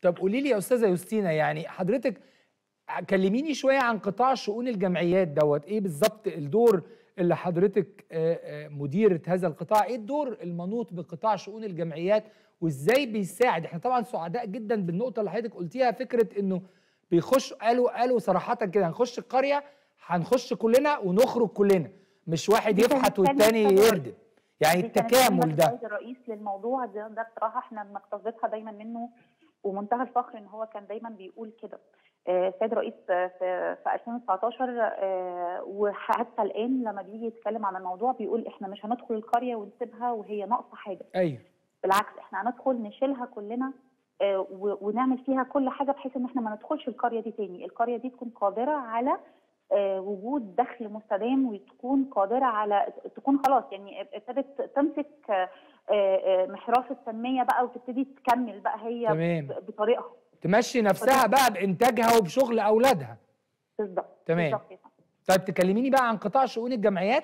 طب قولي لي يا استاذه يوستينا يعني حضرتك كلميني شويه عن قطاع شؤون الجمعيات دوت ايه بالظبط الدور اللي حضرتك آه، آه، مديره هذا القطاع ايه الدور المنوط بقطاع شؤون الجمعيات وازاي بيساعد احنا طبعا سعداء جدا بالنقطه اللي حضرتك قلتيها فكره انه بيخش قالوا قالوا صراحه كده هنخش القريه هنخش كلنا ونخرج كلنا مش واحد دي كانت يفحت كلمة والتاني الرئيس. يردم يعني دي كانت التكامل كلمة ده السيد الرئيس للموضوع ده, ده بصراحه احنا بنقتبسها دايما منه ومنتهى الفخر ان هو كان دايما بيقول كده آه، السيد الرئيس آه، في في 2019 آه، وحتى الان لما بيجي يتكلم عن الموضوع بيقول احنا مش هندخل القريه ونسيبها وهي ناقصه حاجه ايوه بالعكس احنا هندخل نشيلها كلنا آه، و- ونعمل فيها كل حاجه بحيث ان احنا ما ندخلش القريه دي تاني، القريه دي تكون قادره على آه، وجود دخل مستدام وتكون قادره على تكون خلاص يعني ابتدت تمسك آه، آه، محراث التنميه بقى وتبتدي تكمل بقى هي تمام. ب- بطريقها تمشي نفسها بقى بانتاجها وبشغل اولادها بالظبط تمام. بالظبط كده. طيب تكلميني بقى عن قطاع شؤون الجمعيات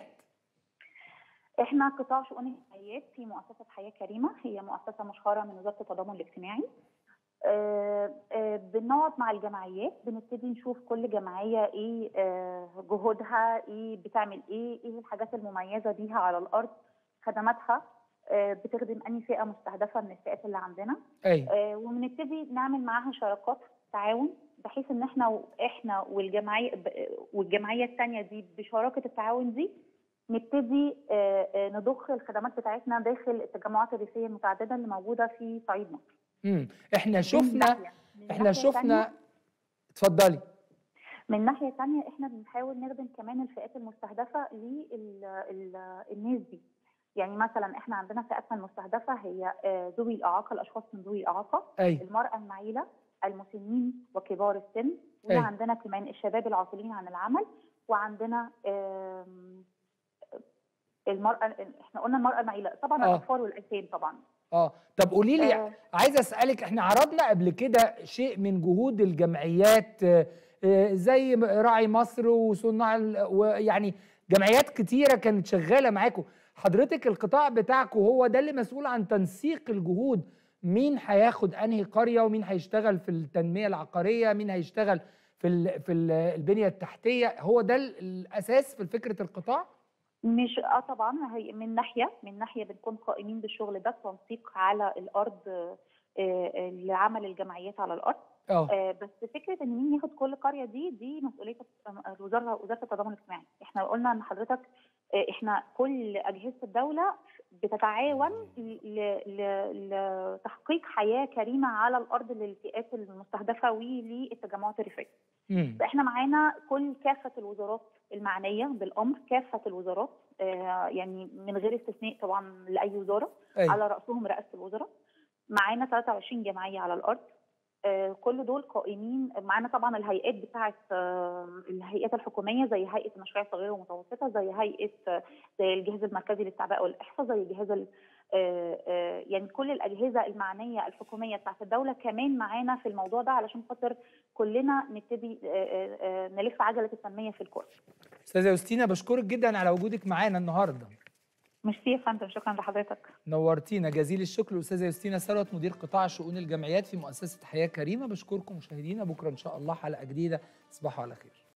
احنا قطاع شؤون الجمعيات في مؤسسه حياه كريمه هي مؤسسه مشهوره من وزاره التضامن الاجتماعي آه، آه، بنقعد مع الجمعيات بنبتدي نشوف كل جمعيه ايه آه، جهودها ايه بتعمل ايه ايه الحاجات المميزه بيها على الارض خدماتها آه، بتخدم انهي فئه مستهدفه من الفئات اللي عندنا ايوه آه، وبنبتدي نعمل معاها شراكات تعاون بحيث ان احنا احنا والجمعيه ب- والجمعيه الثانيه دي بشراكه التعاون دي نبتدي آه، آه، نضخ الخدمات بتاعتنا داخل التجمعات الريفيه المتعدده اللي موجوده في صعيد مصر. امم احنا من شفنا ناحية. من احنا ناحية شفنا تانية- اتفضلي من ناحيه ثانيه احنا بنحاول نخدم كمان الفئات المستهدفه للناس دي. يعني مثلا احنا عندنا فئاتنا المستهدفه هي آه، ذوي الاعاقه الاشخاص من ذوي الاعاقه ايوه المرأة المعيلة المسنين وكبار السن أيوة. وعندنا كمان الشباب العاطلين عن العمل وعندنا آم، المرأة احنا قلنا المرأة المعيلة طبعا آه. الأطفال والأيتام طبعا اه طب قولي لي آه. عايز اسالك احنا عرضنا قبل كده شيء من جهود الجمعيات آه، آه، زي م- راعي مصر وصناع ال- ويعني جمعيات كتيره كانت شغاله معاكم حضرتك القطاع بتاعكم هو ده اللي مسؤول عن تنسيق الجهود مين هياخد انهي قريه ومين هيشتغل في التنميه العقاريه مين هيشتغل في ال في ال البنيه التحتيه هو ده ال- الاساس في فكره القطاع مش اه طبعا هي من ناحية من ناحية بنكون قائمين بالشغل ده تنسيق على الأرض آه، آه، لعمل الجمعيات على الأرض اه آه، بس فكره ان مين ياخد كل قريه دي دي مسؤوليه الوزاره وزاره التضامن الاجتماعي احنا قلنا ان حضرتك آه، احنا كل اجهزه الدوله بتتعاون ل- ل- لتحقيق حياه كريمه على الارض للفئات المستهدفه وللتجمعات الريفيه امم فاحنا معانا كل كافه الوزارات المعنيه بالامر كافه الوزارات آه، يعني من غير استثناء طبعا لاي وزاره ايوه على راسهم رئاسه الوزراء معانا 23 جمعيه على الارض آه، كل دول قائمين معانا طبعا الهيئات بتاعه آه، الهيئات الحكوميه زي هيئه المشاريع الصغيره والمتوسطه زي هيئه آه، زي الجهاز المركزي للتعبئه والاحصاء زي جهاز ال- آه، آه، يعني كل الاجهزه المعنيه الحكوميه بتاعه الدوله كمان معانا في الموضوع ده علشان خاطر كلنا نبتدي آه، آه، آه، نلف عجله التنميه في الكل. استاذه يوستينا بشكرك جدا على وجودك معانا النهارده ميرسي يا فندم شكرا لحضرتك. نورتينا جزيل الشكر استاذه يوستينا ثروت مدير قطاع شؤون الجمعيات في مؤسسه حياه كريمه بشكركم مشاهدينا بكره ان شاء الله حلقه جديده تصبحوا على خير